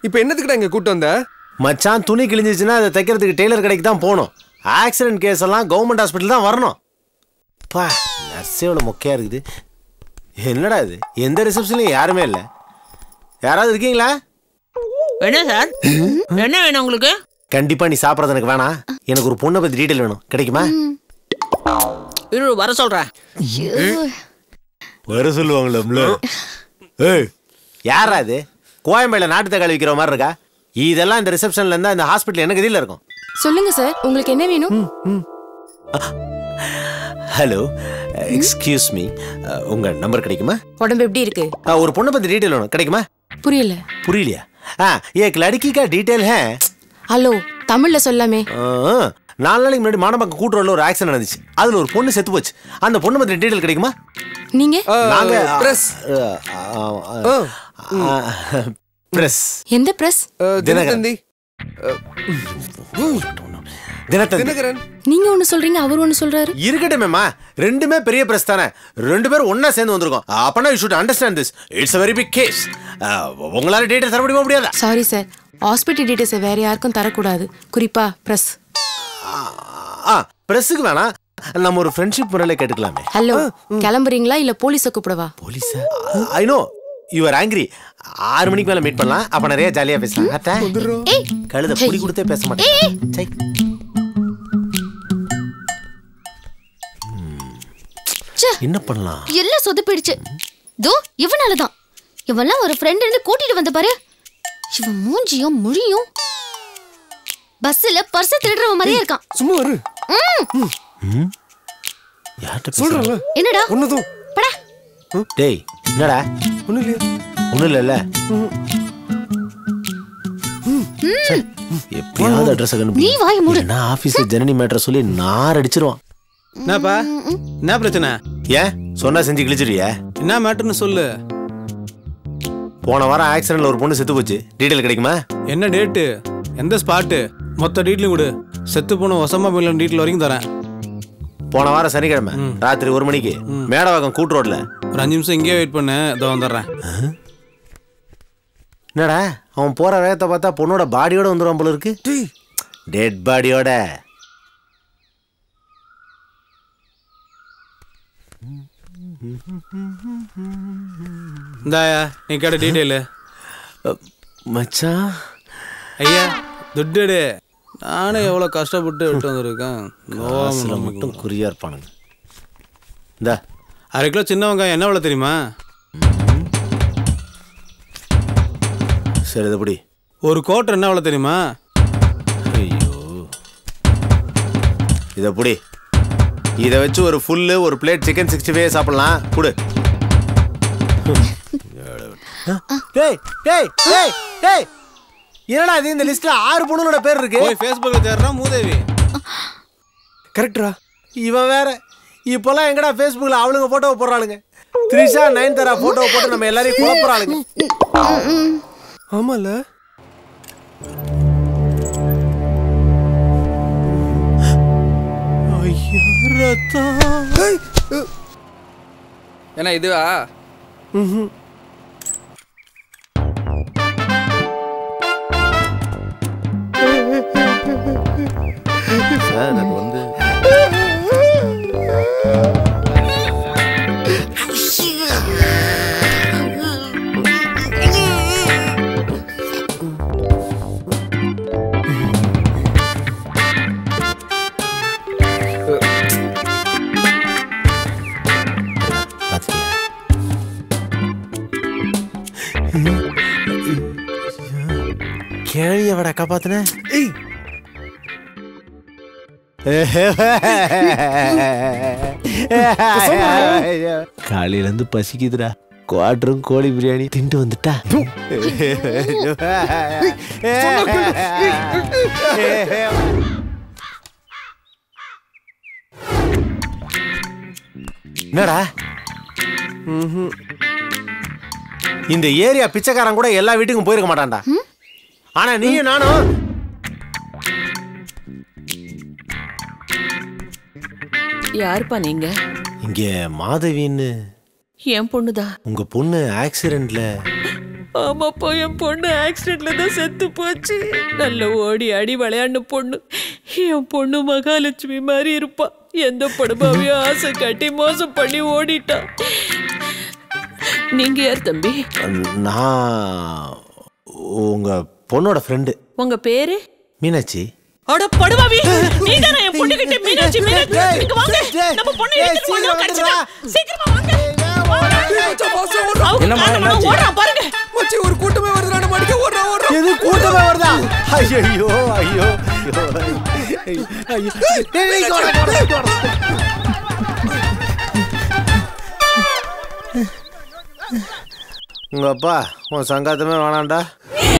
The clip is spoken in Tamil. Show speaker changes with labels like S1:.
S1: இப்போ என்னத்துக்குடா இங்க கூட்டு வந்த
S2: மச்சான் துணி கிழிஞ்சிச்சுன்னா அதை தைக்கிறதுக்கு டெய்லர் கடைக்கு தான் போகணும் ஆக்சிடென்ட் கேஸ் எல்லாம் கவர்மெண்ட் ஹாஸ்பிட்டல் தான் வரணும் பா நர்ஸே இவ்வளோ மொக்கையா இருக்குது என்னடா இது எந்த ரிசப்ஷன்லையும் யாருமே இல்லை யாராவது இருக்கீங்களா
S3: என்ன சார் என்ன வேணும் உங்களுக்கு
S2: கண்டிப்பா நீ சாப்பிட்றது எனக்கு வேணாம் எனக்கு ஒரு பொண்ணை பத்தி டீட்டெயில் வேணும் கிடைக்குமா
S3: இரு வர சொல்றேன்
S2: வர சொல்லுவாங்களே ஏய் யாரா இது கோயம்பேடுல நாட்டு தக்காளி விற்கிற மாதிரி இருக்கா இதெல்லாம் இந்த ரிசப்ஷன்ல இருந்தா இந்த ஹாஸ்பிட்டல் எனக்கு இதில் இருக்கும்
S4: சொல்லுங்க சார் உங்களுக்கு என்ன வேணும்
S2: ஹலோ எக்ஸ்கியூஸ் மீ உங்க நம்பர் கிடைக்குமா
S4: உடம்பு எப்படி இருக்கு
S2: அஹ், ஒரு பொண்ணை பத்தி டீட்டெயில் வேணும் கிடைக்குமா
S4: புரியல
S2: புரியலையா ஆ एक लड़की का डिटेल है
S4: ஹலோ தமிழ்ல சொல்லாமே
S2: அஹ், நாலு நாளைக்கு முன்னாடி மானம்பாக்கம் கூட்டுறோல ஒரு ஆக்சிடென்ட் நடந்துச்சு அதுல ஒரு பொண்ணு செத்து போச்சு அந்த பொண்ணு பத்தி டீட்டெயில் கிடைக்குமா
S4: நீங்க
S2: நாங்க
S1: பிரஸ்
S2: பிரஸ்
S4: எந்த பிரஸ்
S1: தினத்தந்தி
S2: தினத்தந்தி
S1: தினகரன்
S4: நீங்க ஒண்ணு சொல்றீங்க அவர் ஒண்ணு சொல்றாரு
S2: இருக்கட்டுமேம்மா ரெண்டுமே பெரிய பிரஸ் தானே ரெண்டு பேரும் ஒண்ணா சேர்ந்து வந்திருக்கோம் அப்பனா you should understand this it's a very big case உங்களால டீட்டெயில் தர முடியுமா முடியாதா
S4: சாரி சார் ஹாஸ்பிட்டல் டீடைல்ஸை வேற யாருக்கும் தரக்கூடாது குறிப்பா பிரஸ்
S2: ஆ பிரஸ்ஸுக்கு வேணாம் நம்ம ஒரு ஃப்ரெண்ட்ஷிப் முறையில் கேட்டுக்கலாமே
S4: ஹலோ கிளம்புறீங்களா இல்ல போலீஸை கூப்பிடவா
S2: போலீஸா I know you are angry ஆறு மணிக்கு மேல மீட் பண்ணலாம் அப்ப நிறைய ஜாலியா பேசலாம் அத்தை, கழுத புடி கொடுத்தே பேச மாட்டேன் சை.
S5: ச்சே.
S2: என்ன பண்ணலாம்
S5: எல்லாம் சொதப்பிடுச்சு தோ இவனாலதான் இவன்லாம் ஒரு ஃப்ரெண்ட் இருந்து கூட்டிட்டு வந்த பாரு இவன் மூஞ்சியும் முழியும் பஸ்ல பர்ஸ் திருடுறவன் மாதிரியே இருக்கான்
S1: சும்மா வரு
S2: யார்கிட்ட
S1: சொல்றல
S2: பேசுறா?
S5: என்னடா
S1: ஒன்னதும்
S5: படா
S2: டேய் என்னடா
S1: ஒண்ணு இல்லையா
S2: ஒண்ணும் இல்லைல்ல சரி, எப்பயாவது அட்ரஸ்
S5: நீ வாய மூடு.
S2: என்ன ஆபீஸ் ஜனனி மேட்டர் சொல்லி நார் அடிச்சிருவான்
S6: என்னப்பா என்ன பிரச்சனை
S2: ஏன் சொன்னா செஞ்சு கிழிச்சிருவியா
S6: என்ன மேட்டர்னு சொல்லு
S2: போன வாரம் ஆக்சிடென்ட்ல ஒரு பொண்ணு செத்து போச்சு டீட்டெயில் கிடைக்குமா
S6: என்ன டேட்டு எந்த ஸ்பாட்டு மொத்த டீட்லையும் கொடு செத்து போன ஒசமா பில்லியன் டீட்டெயில் வரைக்கும் தரேன்
S2: போன வாரம் சனிக்கிழமை ராத்திரி ஒரு மணிக்கு மேடவாக்கம் கூட்டு ரோட்ல
S6: ஒரு அஞ்சு நிமிஷம் இங்கேயே வெயிட் பண்ணு இதோ வந்துடுறேன்
S2: என்னடா அவன் போற வேகத்தை பார்த்தா பொண்ணோட பாடியோட வந்துடுவான் போல இருக்கு டெட் பாடியோட
S6: இந்தாயா நீ கேட்ட டீட்டெயிலு
S2: மச்சான்
S6: ஐயா துட்டுடு நானே எவ்வளோ கஷ்டப்பட்டு விட்டு வந்திருக்கேன்
S2: காசுல மட்டும் குறியா இருப்பானுங்க இந்த
S6: அரை கிலோ சின்ன வெங்காயம் என்ன விலை தெரியுமா
S2: சரி இதுபடி
S6: ஒரு கோட்டர் என்ன விலை தெரியுமா
S2: ஐயோ இதை புடி இதை வச்சு ஒரு ஃபுல்லு ஒரு பிளேட் சிக்கன் சிக்ஸ்டி ஃபைவ் சாப்பிடலாம் கொடு டேய் டேய் டேய் டேய் என்னடா இது இந்த லிஸ்ட்ல ஆறு பொண்ணுங்களோட பேர் இருக்கு
S6: போய் ஃபேஸ்புக்கில் தேடுறான் மூதேவி
S1: கரெக்டா
S2: இவன் வேற இப்போல்லாம் எங்கடா ஃபேஸ்புக்கில் அவளுங்க போட்டோவை போடுறாளுங்க த்ரிஷா நயன்தாரா போட்டோவை போட்டு நம்ம எல்லாரையும் குழப்புறாளுங்க
S1: ஆமால
S7: ஏன்னா இதுவா
S2: சார் அது வந்து பாத்தியா கேழியவட காப்பாத்துன
S1: ஏய்
S2: காலையில இருந்து பசிக்குதுடா குவாட்டரும் கோழி பிரியாணி திண்டு வந்துட்டா என்னடா இந்த ஏரியா பிச்சைக்காரன் கூட எல்லா வீட்டுக்கும் போயிருக்க மாட்டான்டா ஆனா நீயும் நானும்
S3: யாருப்பா நீங்க
S2: இங்க மாதவின்னு
S3: என் பொண்ணுதான்
S2: உங்க பொண்ணு ஆக்சிடென்ட்ல
S3: ஆமாப்பா என் பொண்ணு ஆக்சிடென்ட்ல தான் செத்து போச்சு நல்ல ஓடி ஆடி விளையாண்டு பொண்ணு என் பொண்ணு மகாலட்சுமி மாதிரி இருப்பா எந்த படுபாவையும் ஆசை காட்டி மோசம் பண்ணி ஓடிட்டா நீங்க யார் தம்பி
S2: நான் உங்க பொண்ணோட ஃப்ரெண்டு
S3: உங்க பேரு
S2: மீனாட்சி
S3: அட படுபாவி நீ தானே என் பொண்ணு கிட்ட மீனாட்சி மீனாட்சி இங்க வாங்க நம்ம பொண்ணு எடுத்து வந்து கடிச்சிட்டா சீக்கிரமா வாங்க
S1: என்னம்மா,
S3: அவங்க
S1: என்னாச்சு?
S3: ஓடுறான் பாருங்க
S1: மச்சி ஒரு கூட்டமே வருதுடா நம்ம அடிக்க ஓடுறா ஓடுறா
S2: எது கூட்டமே வருதா ஐயோ ஐயோ ஐயோ ஐயோ ஐயோ டேய், டேய், இங்க வாடா, இங்க வாடா, இங்க வாடா. உங்க அப்பா உன் சங்காத்தமே வேணாம்டா